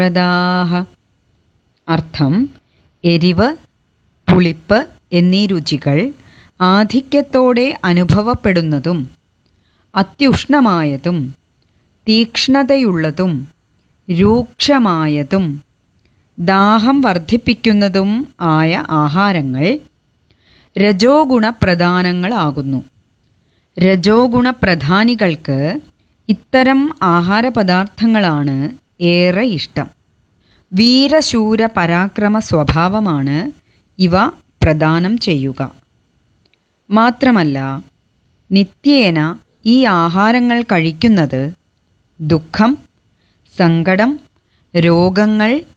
പ്രദാഹ അർത്ഥം എരിവ് പുളിപ്പ് എന്നീ രുചികൾ ആധിക്യത്തോടെ അനുഭവപ്പെടുന്നതും അത്യുഷ്ണമായതും തീക്ഷ്ണതയുള്ളതും രൂക്ഷമായതും ദാഹം വർദ്ധിപ്പിക്കുന്നതും ആയ ആഹാരങ്ങൾ രജോ ഗുണപ്രധാനങ്ങളാകുന്നു രജോ ഗുണപ്രധാനികൾക്ക് ഇത്തരം ആഹാരപദാർത്ഥങ്ങളാണ് ഏറെ ഇഷ്ടം വീരശൂര പരാക്രമ സ്വഭാവമാണ് ഇവ പ്രദാനം ചെയ്യുക മാത്രമല്ല നിത്യേന ഈ ആഹാരങ്ങൾ കഴിക്കുന്നത് ദുഃഖം സങ്കടം രോഗങ്ങൾ